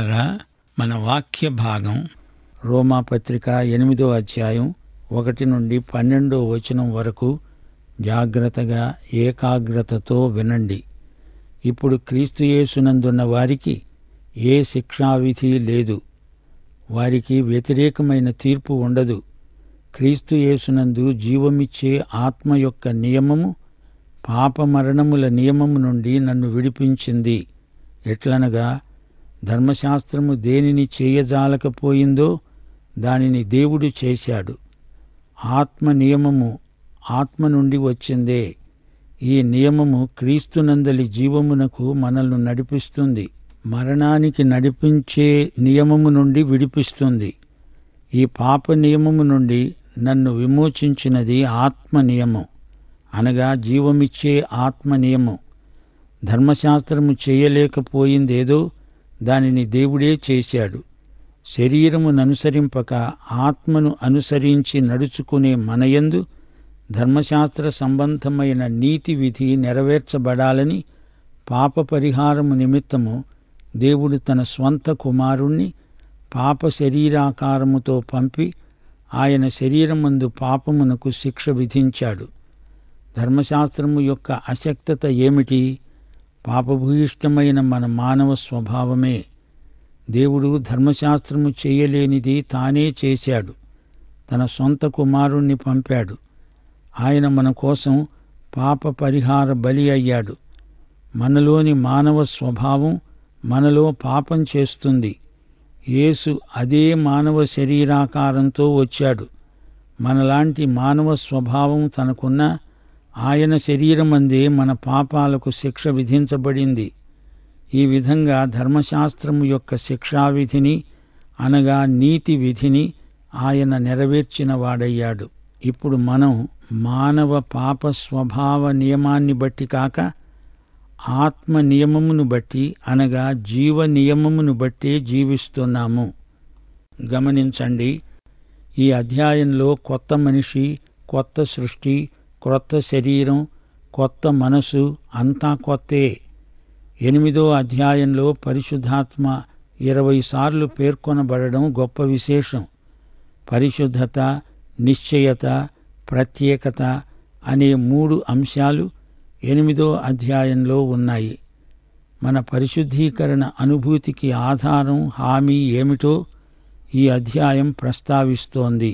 ప్రియులారా మన వాక్య భాగం రోమా పత్రిక ఎనిమిదో అధ్యాయం ఒకటి నుండి పన్నెండో వచనం వరకు జాగ్రత్తగా ఏకాగ్రతతో వినండి ఇప్పుడు క్రీస్తు యేసునందున్న వారికి ఏ శిక్షావిధి లేదు వారికి వ్యతిరేకమైన తీర్పు ఉండదు క్రీస్తు యేసునందు జీవమిచ్చే ఆత్మ యొక్క నియమము పాపమరణముల నియమము నుండి నన్ను విడిపించింది ఎట్లనగా ధర్మశాస్త్రము దేనిని చేయజాలకపోయిందో దానిని దేవుడు చేశాడు ఆత్మ నియమము ఆత్మ నుండి వచ్చిందే ఈ నియమము క్రీస్తునందలి జీవమునకు మనల్ని నడిపిస్తుంది మరణానికి నడిపించే నియమము నుండి విడిపిస్తుంది ఈ పాప నియమము నుండి నన్ను విమోచించినది ఆత్మ నియమం అనగా జీవమిచ్చే ఆత్మ నియమం ధర్మశాస్త్రము చేయలేకపోయిందేదో దానిని దేవుడే చేశాడు శరీరమును అనుసరింపక ఆత్మను అనుసరించి నడుచుకునే మనయందు ధర్మశాస్త్ర సంబంధమైన నీతి విధి నెరవేర్చబడాలని పాప పరిహారము నిమిత్తము దేవుడు తన స్వంత కుమారుణ్ణి పాప శరీరాకారముతో పంపి ఆయన శరీరమందు పాపమునకు శిక్ష విధించాడు ధర్మశాస్త్రము యొక్క అశక్తత ఏమిటి పాపభూయిష్టమైన మన మానవ స్వభావమే దేవుడు ధర్మశాస్త్రము చేయలేనిది తానే చేశాడు తన సొంత కుమారుణ్ణి పంపాడు ఆయన మన కోసం పాప పరిహార బలి అయ్యాడు మనలోని మానవ స్వభావం మనలో పాపం చేస్తుంది యేసు అదే మానవ శరీరాకారంతో వచ్చాడు మనలాంటి మానవ స్వభావం తనకున్న ఆయన శరీరమందే మన పాపాలకు శిక్ష విధించబడింది ఈ విధంగా ధర్మశాస్త్రము యొక్క శిక్షావిధిని అనగా నీతి విధిని ఆయన నెరవేర్చిన వాడయ్యాడు ఇప్పుడు మనం మానవ పాప స్వభావ నియమాన్ని బట్టి కాక ఆత్మ నియమమును బట్టి అనగా జీవ నియమమును బట్టే జీవిస్తున్నాము గమనించండి ఈ అధ్యాయంలో కొత్త మనిషి కొత్త సృష్టి క్రొత్త శరీరం కొత్త మనసు అంతా కొత్తే ఎనిమిదో అధ్యాయంలో పరిశుద్ధాత్మ ఇరవై సార్లు పేర్కొనబడడం గొప్ప విశేషం పరిశుద్ధత నిశ్చయత ప్రత్యేకత అనే మూడు అంశాలు ఎనిమిదో అధ్యాయంలో ఉన్నాయి మన పరిశుద్ధీకరణ అనుభూతికి ఆధారం హామీ ఏమిటో ఈ అధ్యాయం ప్రస్తావిస్తోంది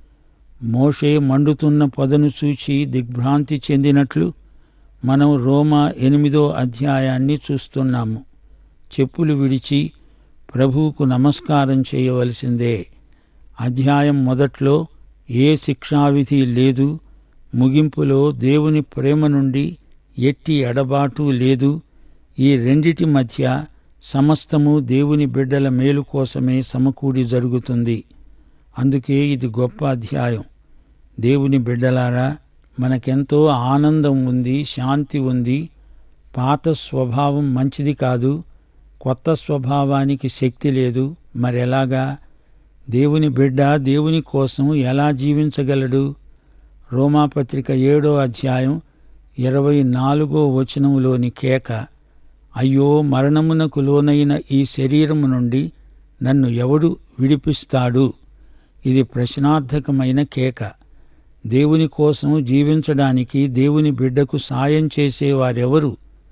మోషే మండుతున్న పొదను చూచి దిగ్భ్రాంతి చెందినట్లు మనం రోమా ఎనిమిదో అధ్యాయాన్ని చూస్తున్నాము చెప్పులు విడిచి ప్రభువుకు నమస్కారం చేయవలసిందే అధ్యాయం మొదట్లో ఏ శిక్షావిధి లేదు ముగింపులో దేవుని ప్రేమ నుండి ఎట్టి ఎడబాటు లేదు ఈ రెండిటి మధ్య సమస్తము దేవుని బిడ్డల మేలు కోసమే సమకూడి జరుగుతుంది అందుకే ఇది గొప్ప అధ్యాయం దేవుని బిడ్డలారా మనకెంతో ఆనందం ఉంది శాంతి ఉంది పాత స్వభావం మంచిది కాదు కొత్త స్వభావానికి శక్తి లేదు మరెలాగా దేవుని బిడ్డ దేవుని కోసం ఎలా జీవించగలడు రోమాపత్రిక ఏడో అధ్యాయం ఇరవై నాలుగో వచనములోని కేక అయ్యో మరణమునకు లోనైన ఈ శరీరము నుండి నన్ను ఎవడు విడిపిస్తాడు ఇది ప్రశ్నార్థకమైన కేక దేవుని కోసం జీవించడానికి దేవుని బిడ్డకు సాయం చేసేవారెవరు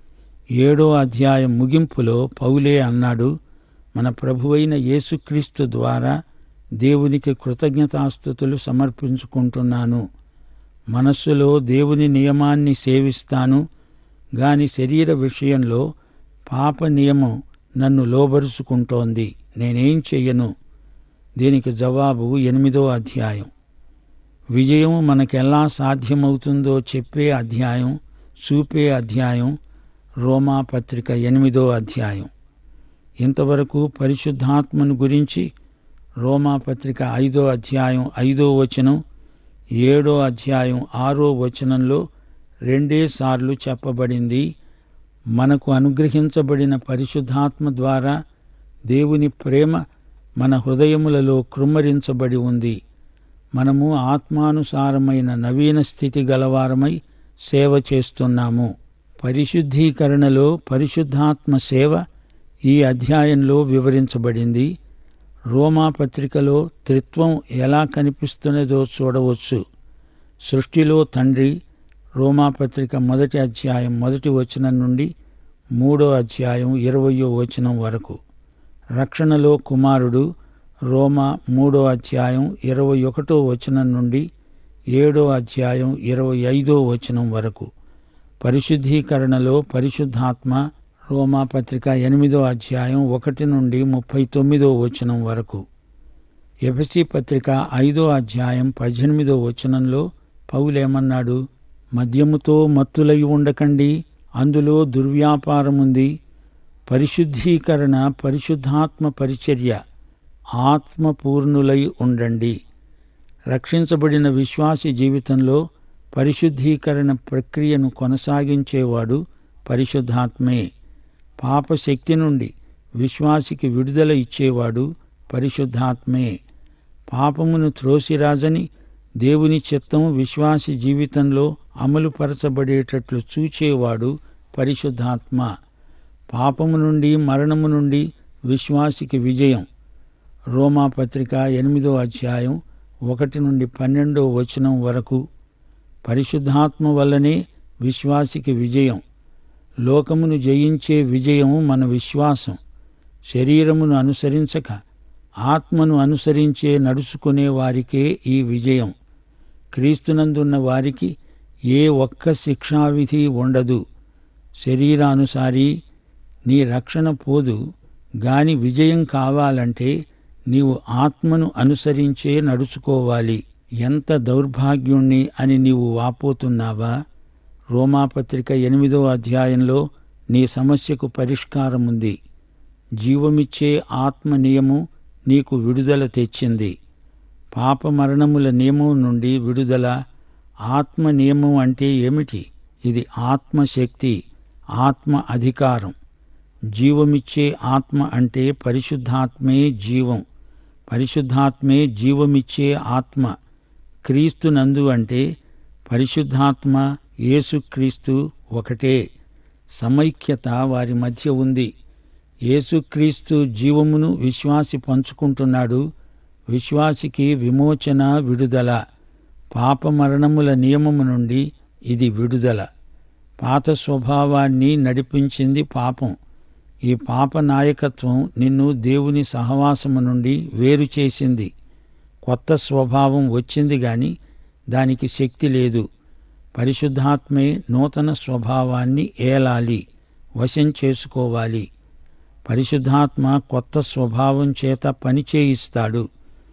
ఏడో అధ్యాయం ముగింపులో పౌలే అన్నాడు మన ప్రభువైన యేసుక్రీస్తు ద్వారా దేవునికి కృతజ్ఞతాస్థుతులు సమర్పించుకుంటున్నాను మనస్సులో దేవుని నియమాన్ని సేవిస్తాను గాని శరీర విషయంలో పాప నియమం నన్ను లోబరుచుకుంటోంది నేనేం చెయ్యను దీనికి జవాబు ఎనిమిదో అధ్యాయం విజయం మనకెలా సాధ్యమవుతుందో చెప్పే అధ్యాయం చూపే అధ్యాయం రోమా పత్రిక ఎనిమిదో అధ్యాయం ఇంతవరకు పరిశుద్ధాత్మను గురించి రోమా పత్రిక ఐదో అధ్యాయం ఐదో వచనం ఏడో అధ్యాయం ఆరో వచనంలో రెండే సార్లు చెప్పబడింది మనకు అనుగ్రహించబడిన పరిశుద్ధాత్మ ద్వారా దేవుని ప్రేమ మన హృదయములలో కృమ్మరించబడి ఉంది మనము ఆత్మానుసారమైన నవీన స్థితి గలవారమై సేవ చేస్తున్నాము పరిశుద్ధీకరణలో పరిశుద్ధాత్మ సేవ ఈ అధ్యాయంలో వివరించబడింది రోమా పత్రికలో త్రిత్వం ఎలా కనిపిస్తున్నదో చూడవచ్చు సృష్టిలో తండ్రి రోమాపత్రిక మొదటి అధ్యాయం మొదటి వచనం నుండి మూడో అధ్యాయం ఇరవయో వచనం వరకు రక్షణలో కుమారుడు రోమా మూడో అధ్యాయం ఇరవై ఒకటో వచనం నుండి ఏడో అధ్యాయం ఇరవై ఐదో వచనం వరకు పరిశుద్ధీకరణలో పరిశుద్ధాత్మ రోమా పత్రిక ఎనిమిదో అధ్యాయం ఒకటి నుండి ముప్పై తొమ్మిదో వచనం వరకు ఎఫ్సి పత్రిక ఐదో అధ్యాయం పద్దెనిమిదో వచనంలో పౌలేమన్నాడు మద్యముతో మత్తులై ఉండకండి అందులో దుర్వ్యాపారముంది పరిశుద్ధీకరణ పరిశుద్ధాత్మ పరిచర్య ఆత్మపూర్ణులై ఉండండి రక్షించబడిన విశ్వాసి జీవితంలో పరిశుద్ధీకరణ ప్రక్రియను కొనసాగించేవాడు పరిశుద్ధాత్మే పాపశక్తి నుండి విశ్వాసికి విడుదల ఇచ్చేవాడు పరిశుద్ధాత్మే పాపమును త్రోసిరాజని దేవుని చిత్తం విశ్వాసి జీవితంలో అమలుపరచబడేటట్లు చూచేవాడు పరిశుద్ధాత్మ పాపము నుండి మరణము నుండి విశ్వాసికి విజయం రోమా పత్రిక ఎనిమిదో అధ్యాయం ఒకటి నుండి పన్నెండో వచనం వరకు పరిశుద్ధాత్మ వల్లనే విశ్వాసికి విజయం లోకమును జయించే విజయం మన విశ్వాసం శరీరమును అనుసరించక ఆత్మను అనుసరించే నడుచుకునే వారికే ఈ విజయం క్రీస్తునందున్న వారికి ఏ ఒక్క శిక్షావిధి ఉండదు శరీరానుసారి నీ రక్షణ పోదు గాని విజయం కావాలంటే నీవు ఆత్మను అనుసరించే నడుచుకోవాలి ఎంత దౌర్భాగ్యుణ్ణి అని నీవు వాపోతున్నావా రోమాపత్రిక ఎనిమిదో అధ్యాయంలో నీ సమస్యకు పరిష్కారముంది జీవమిచ్చే ఆత్మ నియమం నీకు విడుదల తెచ్చింది పాప మరణముల నియమం నుండి విడుదల ఆత్మ నియమం అంటే ఏమిటి ఇది ఆత్మశక్తి ఆత్మ అధికారం జీవమిచ్చే ఆత్మ అంటే పరిశుద్ధాత్మే జీవం పరిశుద్ధాత్మే జీవమిచ్చే ఆత్మ క్రీస్తునందు అంటే పరిశుద్ధాత్మ యేసుక్రీస్తు ఒకటే సమైక్యత వారి మధ్య ఉంది యేసుక్రీస్తు జీవమును విశ్వాసి పంచుకుంటున్నాడు విశ్వాసికి విమోచన విడుదల పాప మరణముల నియమము నుండి ఇది విడుదల పాత స్వభావాన్ని నడిపించింది పాపం ఈ పాప నాయకత్వం నిన్ను దేవుని సహవాసము నుండి వేరు చేసింది కొత్త స్వభావం వచ్చింది గాని దానికి శక్తి లేదు పరిశుద్ధాత్మే నూతన స్వభావాన్ని ఏలాలి వశం చేసుకోవాలి పరిశుద్ధాత్మ కొత్త స్వభావం చేత పని చేయిస్తాడు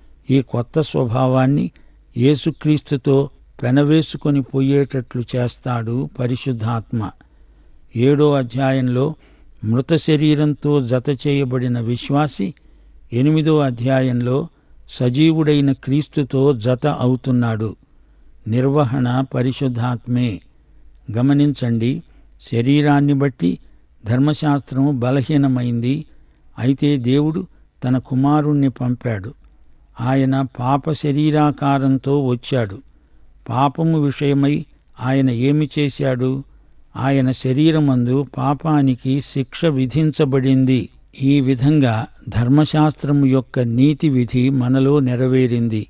ఈ కొత్త స్వభావాన్ని యేసుక్రీస్తుతో పెనవేసుకొని పోయేటట్లు చేస్తాడు పరిశుద్ధాత్మ ఏడో అధ్యాయంలో మృత శరీరంతో జత చేయబడిన విశ్వాసి ఎనిమిదో అధ్యాయంలో సజీవుడైన క్రీస్తుతో జత అవుతున్నాడు నిర్వహణ పరిశుద్ధాత్మే గమనించండి శరీరాన్ని బట్టి ధర్మశాస్త్రం బలహీనమైంది అయితే దేవుడు తన కుమారుణ్ణి పంపాడు ఆయన పాప శరీరాకారంతో వచ్చాడు పాపము విషయమై ఆయన ఏమి చేశాడు ఆయన శరీరమందు పాపానికి శిక్ష విధించబడింది ఈ విధంగా ధర్మశాస్త్రము యొక్క నీతి విధి మనలో నెరవేరింది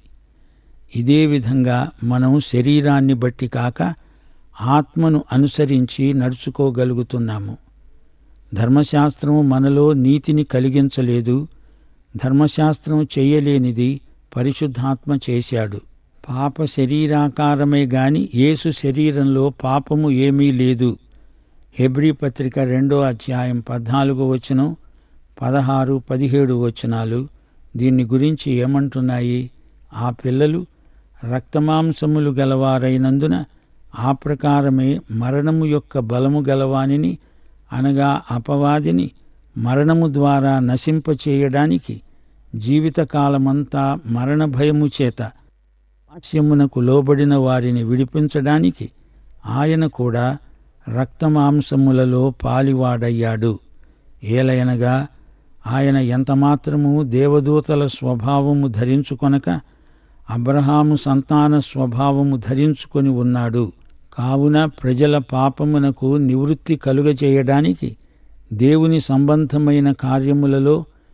ఇదే విధంగా మనం శరీరాన్ని బట్టి కాక ఆత్మను అనుసరించి నడుచుకోగలుగుతున్నాము ధర్మశాస్త్రము మనలో నీతిని కలిగించలేదు ధర్మశాస్త్రం చేయలేనిది పరిశుద్ధాత్మ చేశాడు పాప శరీరాకారమే గాని యేసు శరీరంలో పాపము ఏమీ లేదు హెబ్రీ పత్రిక రెండో అధ్యాయం పద్నాలుగో వచనం పదహారు పదిహేడు వచనాలు దీన్ని గురించి ఏమంటున్నాయి ఆ పిల్లలు రక్తమాంసములు గలవారైనందున ఆ ప్రకారమే మరణము యొక్క బలము గలవానిని అనగా అపవాదిని మరణము ద్వారా నశింపచేయడానికి జీవితకాలమంతా మరణ భయము చేత వాస్యమునకు లోబడిన వారిని విడిపించడానికి ఆయన కూడా రక్తమాంసములలో పాలివాడయ్యాడు ఏలయనగా ఆయన ఎంతమాత్రము దేవదూతల స్వభావము ధరించుకొనక అబ్రహాము సంతాన స్వభావము ధరించుకొని ఉన్నాడు కావున ప్రజల పాపమునకు నివృత్తి కలుగజేయడానికి దేవుని సంబంధమైన కార్యములలో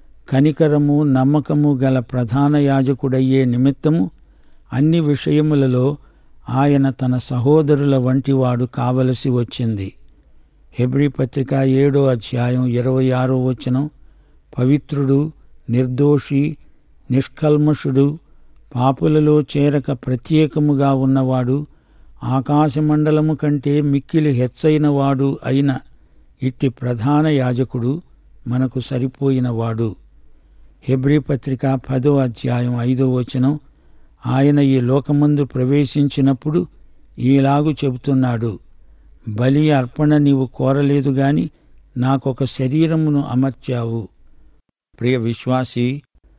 కనికరము నమ్మకము గల ప్రధాన యాజకుడయ్యే నిమిత్తము అన్ని విషయములలో ఆయన తన సహోదరుల వంటివాడు కావలసి వచ్చింది హెబ్రి పత్రిక ఏడో అధ్యాయం ఇరవై ఆరో వచనం పవిత్రుడు నిర్దోషి నిష్కల్మషుడు పాపులలో చేరక ప్రత్యేకముగా ఉన్నవాడు ఆకాశమండలము కంటే మిక్కిలి హెచ్చైనవాడు అయిన ఇట్టి ప్రధాన యాజకుడు మనకు సరిపోయినవాడు హెబ్రి పత్రిక పదో అధ్యాయం ఐదో వచనం ఆయన ఈ లోకమందు ప్రవేశించినప్పుడు ఈలాగు చెబుతున్నాడు బలి అర్పణ నీవు కోరలేదు గాని నాకొక శరీరమును అమర్చావు ప్రియ విశ్వాసి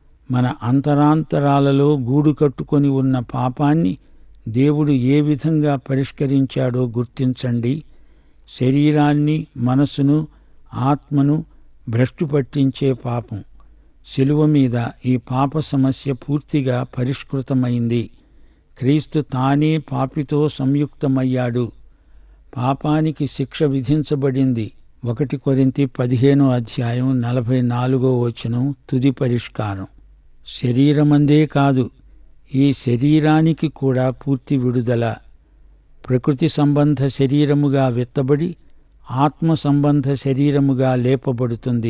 మన అంతరాంతరాలలో గూడు కట్టుకొని ఉన్న పాపాన్ని దేవుడు ఏ విధంగా పరిష్కరించాడో గుర్తించండి శరీరాన్ని మనసును ఆత్మను భ్రష్టు పట్టించే పాపం శిలువ మీద ఈ పాప సమస్య పూర్తిగా పరిష్కృతమైంది క్రీస్తు తానే పాపితో సంయుక్తమయ్యాడు పాపానికి శిక్ష విధించబడింది ఒకటి కొరింతి పదిహేనో అధ్యాయం నలభై నాలుగో వచనం తుది పరిష్కారం శరీరమందే కాదు ఈ శరీరానికి కూడా పూర్తి విడుదల ప్రకృతి సంబంధ శరీరముగా విత్తబడి ఆత్మ సంబంధ శరీరముగా లేపబడుతుంది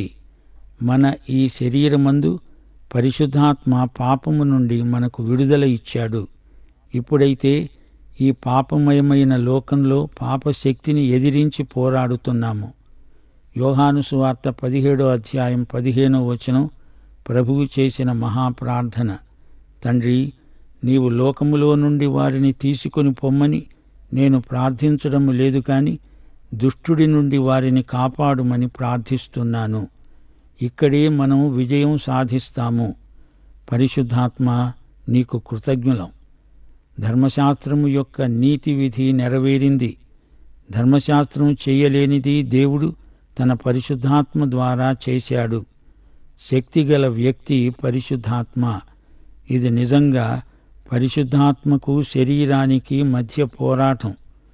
మన ఈ శరీరమందు పరిశుద్ధాత్మ పాపము నుండి మనకు విడుదల ఇచ్చాడు ఇప్పుడైతే ఈ పాపమయమైన లోకంలో పాపశక్తిని ఎదిరించి పోరాడుతున్నాము యోహాను సువార్త పదిహేడో అధ్యాయం పదిహేనో వచనం ప్రభువు చేసిన మహాప్రార్థన తండ్రి నీవు లోకములో నుండి వారిని తీసుకొని పొమ్మని నేను ప్రార్థించడం లేదు కాని దుష్టుడి నుండి వారిని కాపాడుమని ప్రార్థిస్తున్నాను ఇక్కడే మనం విజయం సాధిస్తాము పరిశుద్ధాత్మ నీకు కృతజ్ఞులం ధర్మశాస్త్రము యొక్క నీతి విధి నెరవేరింది ధర్మశాస్త్రం చేయలేనిది దేవుడు తన పరిశుద్ధాత్మ ద్వారా చేశాడు శక్తిగల వ్యక్తి పరిశుద్ధాత్మ ఇది నిజంగా పరిశుద్ధాత్మకు శరీరానికి మధ్య పోరాటం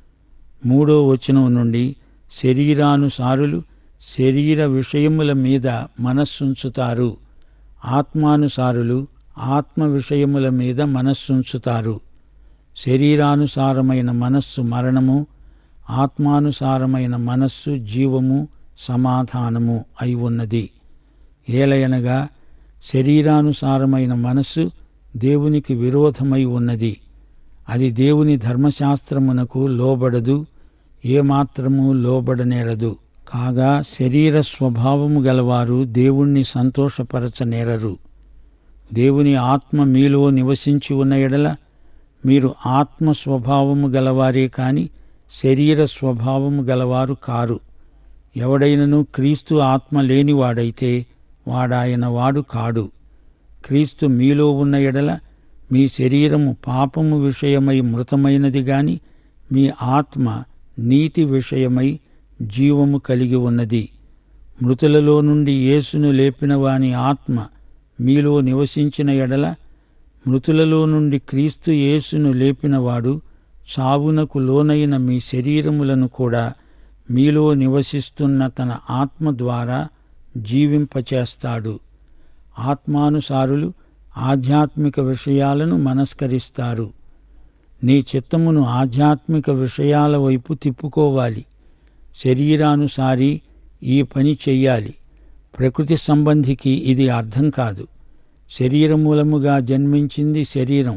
మూడో వచనం నుండి శరీరానుసారులు శరీర విషయముల మీద మనస్సుంచుతారు ఆత్మానుసారులు ఆత్మ విషయముల మీద మనస్సుంచుతారు శరీరానుసారమైన మనస్సు మరణము ఆత్మానుసారమైన మనస్సు జీవము సమాధానము అయి ఉన్నది ఏలయనగా శరీరానుసారమైన మనస్సు దేవునికి విరోధమై ఉన్నది అది దేవుని ధర్మశాస్త్రమునకు లోబడదు ఏమాత్రము లోబడనేరదు కాగా శరీర స్వభావము గలవారు దేవుణ్ణి సంతోషపరచనేరరు దేవుని ఆత్మ మీలో నివసించి ఉన్న ఎడల మీరు ఆత్మ స్వభావము గలవారే కాని శరీర స్వభావము గలవారు కారు ఎవడైనను క్రీస్తు ఆత్మ లేనివాడైతే వాడాయన వాడు కాడు క్రీస్తు మీలో ఉన్న ఎడల మీ శరీరము పాపము విషయమై మృతమైనది గాని మీ ఆత్మ నీతి విషయమై జీవము కలిగి ఉన్నది మృతులలో నుండి యేసును లేపిన వాని ఆత్మ మీలో నివసించిన ఎడల మృతులలో నుండి క్రీస్తు యేసును లేపినవాడు చావునకు లోనైన మీ శరీరములను కూడా మీలో నివసిస్తున్న తన ఆత్మ ద్వారా జీవింపచేస్తాడు ఆత్మానుసారులు ఆధ్యాత్మిక విషయాలను మనస్కరిస్తారు నీ చిత్తమును ఆధ్యాత్మిక విషయాల వైపు తిప్పుకోవాలి శరీరానుసారి ఈ పని చెయ్యాలి ప్రకృతి సంబంధికి ఇది అర్థం కాదు శరీరమూలముగా జన్మించింది శరీరం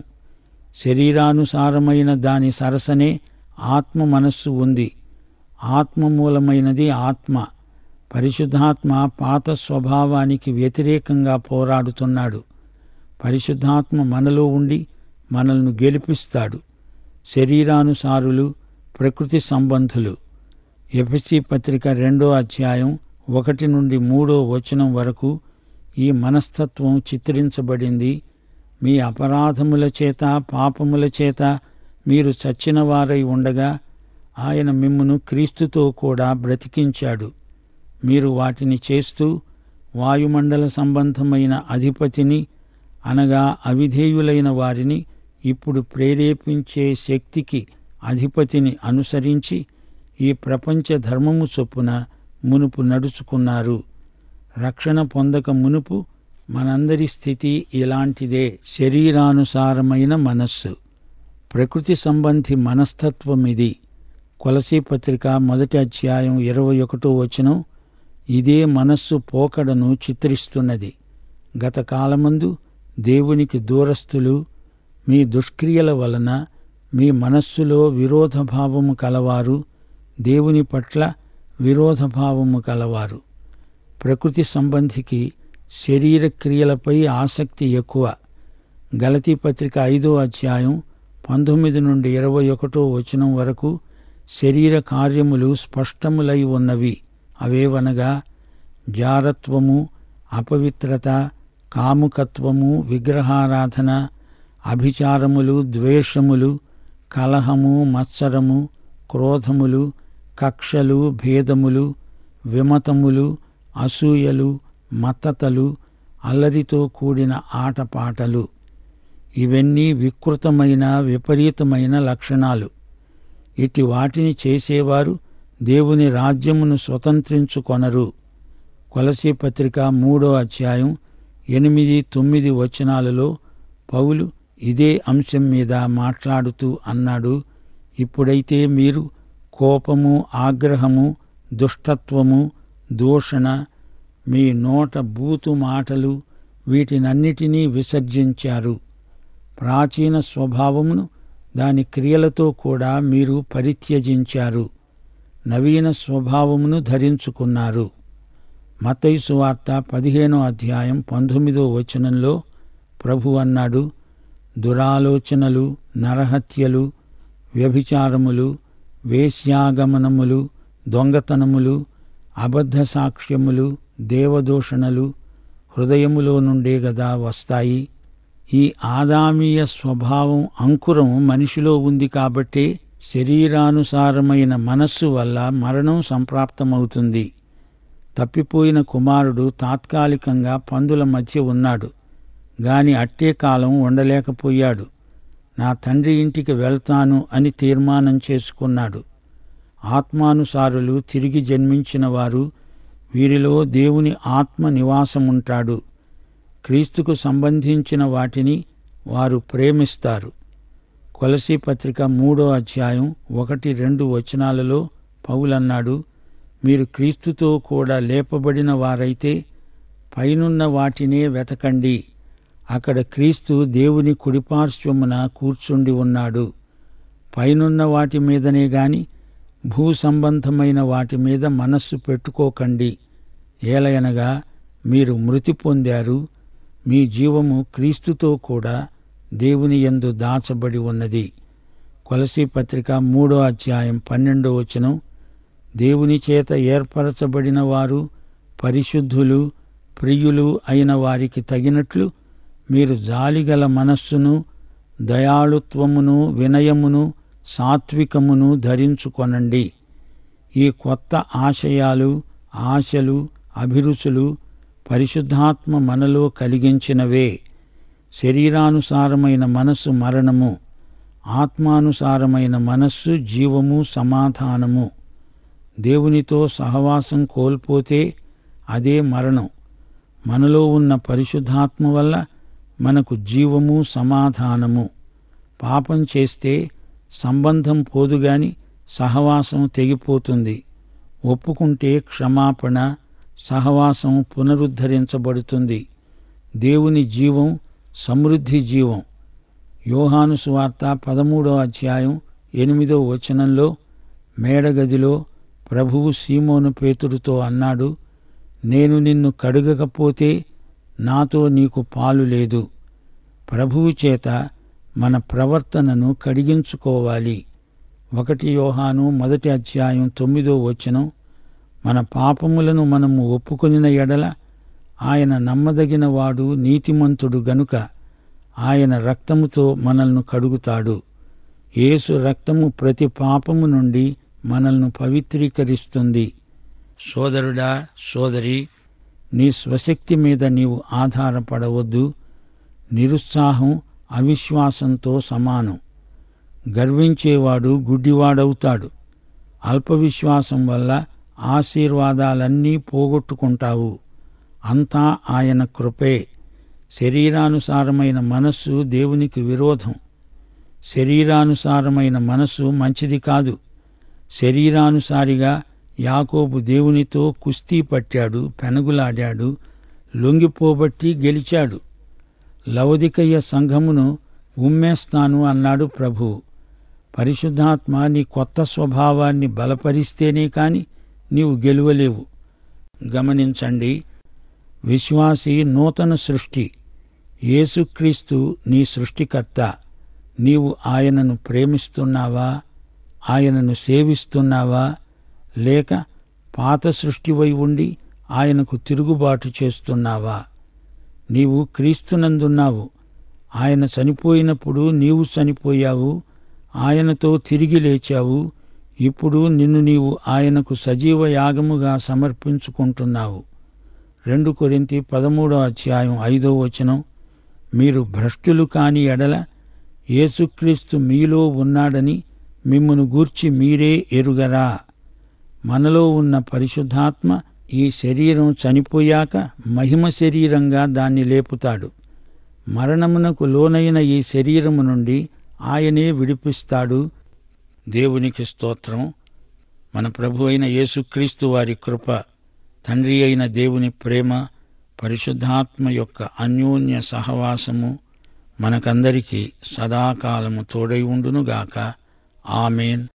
శరీరానుసారమైన దాని సరసనే ఆత్మ మనస్సు ఉంది ఆత్మ మూలమైనది ఆత్మ పరిశుద్ధాత్మ పాత స్వభావానికి వ్యతిరేకంగా పోరాడుతున్నాడు పరిశుద్ధాత్మ మనలో ఉండి మనల్ని గెలిపిస్తాడు శరీరానుసారులు ప్రకృతి సంబంధులు ఎఫ్ఎస్సి పత్రిక రెండో అధ్యాయం ఒకటి నుండి మూడో వచనం వరకు ఈ మనస్తత్వం చిత్రించబడింది మీ అపరాధముల చేత పాపముల చేత మీరు చచ్చిన వారై ఉండగా ఆయన మిమ్మును క్రీస్తుతో కూడా బ్రతికించాడు మీరు వాటిని చేస్తూ వాయుమండల సంబంధమైన అధిపతిని అనగా అవిధేయులైన వారిని ఇప్పుడు ప్రేరేపించే శక్తికి అధిపతిని అనుసరించి ఈ ప్రపంచ ధర్మము చొప్పున మునుపు నడుచుకున్నారు రక్షణ పొందక మునుపు మనందరి స్థితి ఇలాంటిదే శరీరానుసారమైన మనస్సు ప్రకృతి సంబంధి మనస్తత్వం ఇది కొలసీ పత్రిక మొదటి అధ్యాయం ఇరవై ఒకటో వచనం ఇదే మనస్సు పోకడను చిత్రిస్తున్నది గత కాలమందు దేవునికి దూరస్తులు మీ దుష్క్రియల వలన మీ మనస్సులో విరోధభావము కలవారు దేవుని పట్ల విరోధభావము కలవారు ప్రకృతి సంబంధికి శరీర క్రియలపై ఆసక్తి ఎక్కువ గలతీ పత్రిక ఐదో అధ్యాయం పంతొమ్మిది నుండి ఇరవై ఒకటో వచనం వరకు శరీర కార్యములు స్పష్టములై ఉన్నవి అవేవనగా జారత్వము అపవిత్రత కాముకత్వము విగ్రహారాధన అభిచారములు ద్వేషములు కలహము మత్సరము క్రోధములు కక్షలు భేదములు విమతములు అసూయలు మత్తతలు అల్లరితో కూడిన ఆటపాటలు ఇవన్నీ వికృతమైన విపరీతమైన లక్షణాలు ఇట్టి వాటిని చేసేవారు దేవుని రాజ్యమును స్వతంత్రించుకొనరు కొలసీ పత్రిక మూడో అధ్యాయం ఎనిమిది తొమ్మిది వచనాలలో పౌలు ఇదే అంశం మీద మాట్లాడుతూ అన్నాడు ఇప్పుడైతే మీరు కోపము ఆగ్రహము దుష్టత్వము దూషణ మీ నోట బూతు మాటలు వీటినన్నిటినీ విసర్జించారు ప్రాచీన స్వభావమును దాని క్రియలతో కూడా మీరు పరిత్యజించారు నవీన స్వభావమును ధరించుకున్నారు మతైసు వార్త పదిహేనో అధ్యాయం పంతొమ్మిదో వచనంలో ప్రభు అన్నాడు దురాలోచనలు నరహత్యలు వ్యభిచారములు వేశ్యాగమనములు దొంగతనములు అబద్ధ సాక్ష్యములు దేవదూషణలు హృదయములో నుండే గదా వస్తాయి ఈ ఆదామీయ స్వభావం అంకురం మనిషిలో ఉంది కాబట్టే శరీరానుసారమైన మనస్సు వల్ల మరణం సంప్రాప్తమవుతుంది తప్పిపోయిన కుమారుడు తాత్కాలికంగా పందుల మధ్య ఉన్నాడు గాని అట్టే కాలం ఉండలేకపోయాడు నా తండ్రి ఇంటికి వెళ్తాను అని తీర్మానం చేసుకున్నాడు ఆత్మానుసారులు తిరిగి జన్మించిన వారు వీరిలో దేవుని ఆత్మ నివాసముంటాడు క్రీస్తుకు సంబంధించిన వాటిని వారు ప్రేమిస్తారు కొలసీ పత్రిక మూడో అధ్యాయం ఒకటి రెండు వచనాలలో పౌలన్నాడు మీరు క్రీస్తుతో కూడా లేపబడిన వారైతే పైనున్న వాటినే వెతకండి అక్కడ క్రీస్తు దేవుని కుడిపార్శ్వమున కూర్చుండి ఉన్నాడు పైనున్న వాటి మీదనే గాని భూ సంబంధమైన వాటి మీద మనస్సు పెట్టుకోకండి ఏలయనగా మీరు మృతి పొందారు మీ జీవము క్రీస్తుతో కూడా దేవుని యందు దాచబడి ఉన్నది కొలసీ పత్రిక మూడో అధ్యాయం పన్నెండో వచనం దేవుని చేత ఏర్పరచబడిన వారు పరిశుద్ధులు ప్రియులు అయిన వారికి తగినట్లు మీరు జాలిగల మనస్సును దయాళుత్వమును వినయమును సాత్వికమును ధరించుకొనండి ఈ కొత్త ఆశయాలు ఆశలు అభిరుచులు పరిశుద్ధాత్మ మనలో కలిగించినవే శరీరానుసారమైన మనస్సు మరణము ఆత్మానుసారమైన మనస్సు జీవము సమాధానము దేవునితో సహవాసం కోల్పోతే అదే మరణం మనలో ఉన్న పరిశుద్ధాత్మ వల్ల మనకు జీవము సమాధానము పాపం చేస్తే సంబంధం పోదుగాని సహవాసం తెగిపోతుంది ఒప్పుకుంటే క్షమాపణ సహవాసం పునరుద్ధరించబడుతుంది దేవుని జీవం సమృద్ధి జీవం యోహాను సువార్త పదమూడో అధ్యాయం ఎనిమిదో వచనంలో మేడగదిలో ప్రభువు సీమోను పేతుడితో అన్నాడు నేను నిన్ను కడగకపోతే నాతో నీకు పాలు లేదు ప్రభువు చేత మన ప్రవర్తనను కడిగించుకోవాలి ఒకటి యోహాను మొదటి అధ్యాయం తొమ్మిదో వచనం మన పాపములను మనము ఒప్పుకొనిన ఎడల ఆయన నమ్మదగిన వాడు నీతిమంతుడు గనుక ఆయన రక్తముతో మనల్ని కడుగుతాడు యేసు రక్తము ప్రతి పాపము నుండి మనల్ని పవిత్రీకరిస్తుంది సోదరుడా సోదరి నీ స్వశక్తి మీద నీవు ఆధారపడవద్దు నిరుత్సాహం అవిశ్వాసంతో సమానం గర్వించేవాడు గుడ్డివాడవుతాడు అల్పవిశ్వాసం వల్ల ఆశీర్వాదాలన్నీ పోగొట్టుకుంటావు అంతా ఆయన కృపే శరీరానుసారమైన మనస్సు దేవునికి విరోధం శరీరానుసారమైన మనస్సు మంచిది కాదు శరీరానుసారిగా యాకోబు దేవునితో కుస్తీ పట్టాడు పెనుగులాడాడు లొంగిపోబట్టి గెలిచాడు లవదికయ్య సంఘమును ఉమ్మేస్తాను అన్నాడు ప్రభు పరిశుద్ధాత్మ నీ కొత్త స్వభావాన్ని బలపరిస్తేనే కాని నీవు గెలువలేవు గమనించండి విశ్వాసి నూతన సృష్టి యేసుక్రీస్తు నీ సృష్టికర్త నీవు ఆయనను ప్రేమిస్తున్నావా ఆయనను సేవిస్తున్నావా లేక పాత సృష్టివై ఉండి ఆయనకు తిరుగుబాటు చేస్తున్నావా నీవు క్రీస్తునందున్నావు ఆయన చనిపోయినప్పుడు నీవు చనిపోయావు ఆయనతో తిరిగి లేచావు ఇప్పుడు నిన్ను నీవు ఆయనకు సజీవ యాగముగా సమర్పించుకుంటున్నావు రెండు కొరింతి పదమూడో అధ్యాయం ఐదో వచనం మీరు భ్రష్టులు కాని ఎడల యేసుక్రీస్తు మీలో ఉన్నాడని మిమ్మును గూర్చి మీరే ఎరుగరా మనలో ఉన్న పరిశుద్ధాత్మ ఈ శరీరం చనిపోయాక మహిమ శరీరంగా దాన్ని లేపుతాడు మరణమునకు లోనైన ఈ శరీరము నుండి ఆయనే విడిపిస్తాడు దేవునికి స్తోత్రం మన ప్రభు అయిన యేసుక్రీస్తు వారి కృప తండ్రి అయిన దేవుని ప్రేమ పరిశుద్ధాత్మ యొక్క అన్యోన్య సహవాసము మనకందరికీ సదాకాలము తోడై ఉండునుగాక ఆమెన్